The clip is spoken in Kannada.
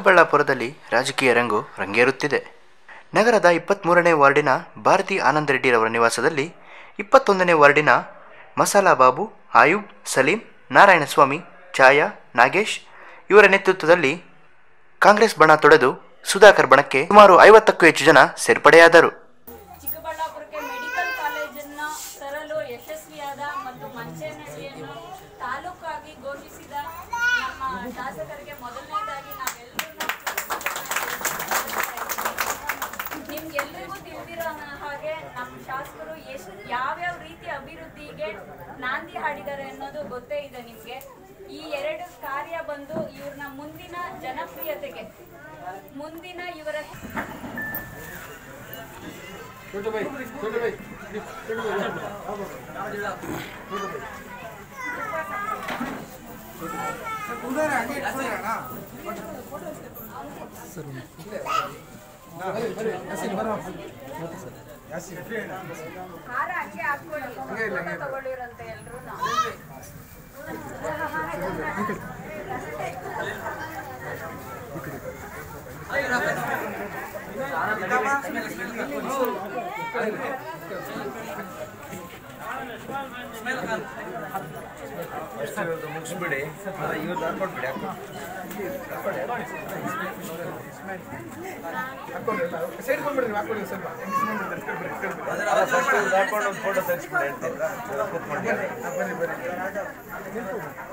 ಚಿಕ್ಕಬಳ್ಳಾಪುರದಲ್ಲಿ ರಾಜಕೀಯ ರಂಗು ರಂಗೇರುತ್ತಿದೆ ನಗರದ ಇಪ್ಪತ್ತ್ಮೂರನೇ ವಾರ್ಡಿನ ಭಾರತಿ ಆನಂದ್ ರೆಡ್ಡಿರವರ ನಿವಾಸದಲ್ಲಿ ಇಪ್ಪತ್ತೊಂದನೇ ವಾರ್ಡಿನ ಮಸಾಲಾ ಬಾಬು ಆಯುಬ್ ಸಲೀಂ ನಾರಾಯಣಸ್ವಾಮಿ ಛಾಯಾ ನಾಗೇಶ್ ಇವರ ನೇತೃತ್ವದಲ್ಲಿ ಕಾಂಗ್ರೆಸ್ ಬಣ ತೊಡೆದು ಸುಧಾಕರ್ ಬಣಕ್ಕೆ ಸುಮಾರು ಐವತ್ತಕ್ಕೂ ಹೆಚ್ಚು ಜನ ಸೇರ್ಪಡೆಯಾದರು ಚಿಕ್ಕಬಳ್ಳಾಪುರಕ್ಕೆ ಮೆಡಿಕಲ್ ಕಾಲೇಜನ್ನ ತರಲು ಯಶಸ್ವಿಯಾದ ಮತ್ತು ಮಂಚೇನಹಳ್ಳಿಯನ್ನು ತಾಲೂಕಾಗಿ ಘೋಷಿಸಿದ ನಮ್ಮ ಶಾಸಕರಿಗೆ ಮೊದಲನೇದಾಗಿ ನಾವೆಲ್ಲರೂ ನಿಮ್ಗೆಲ್ರಿಗೂ ತಿಳಿದಿರೋ ಹಾಗೆ ನಮ್ಮ ಶಾಸಕರು ಎಷ್ಟು ಯಾವ್ಯಾವ ರೀತಿ ಅಭಿವೃದ್ಧಿಗೆ ನಾಂದಿ ಹಾಡಿದ್ದಾರೆ ಅನ್ನೋದು ಗೊತ್ತೇ ಇದೆ ನಿಮ್ಗೆ ಈ ಎರಡು ಕಾರ್ಯ ಬಂದು ಇವ್ರನ್ನ ಮುಂದಿನ ಜನಪ್ರಿಯತೆಗೆ ಮುಂದಿನ ಇವರ ಹಾರ ಹಂಗೆ ಹಾಕೊಳ್ಳಿ ಫೋಟೋ ತಗೊಳ್ಳಿರಂತೆ ಎಲ್ರು ಮುಗಿಸ್ಬಿಡಿ ಇವತ್ತು ಹಾಕೊಟ್ಬಿಡಿ ಫಸ್ಟ್ ಹಾಕೊಂಡು ಒಂದು ಫೋಟೋ ತೆಗೆಸ್ಬಿಡಿ ಹೇಳ್ತೀನಿ ಕೂತ್ಕೊಂಡು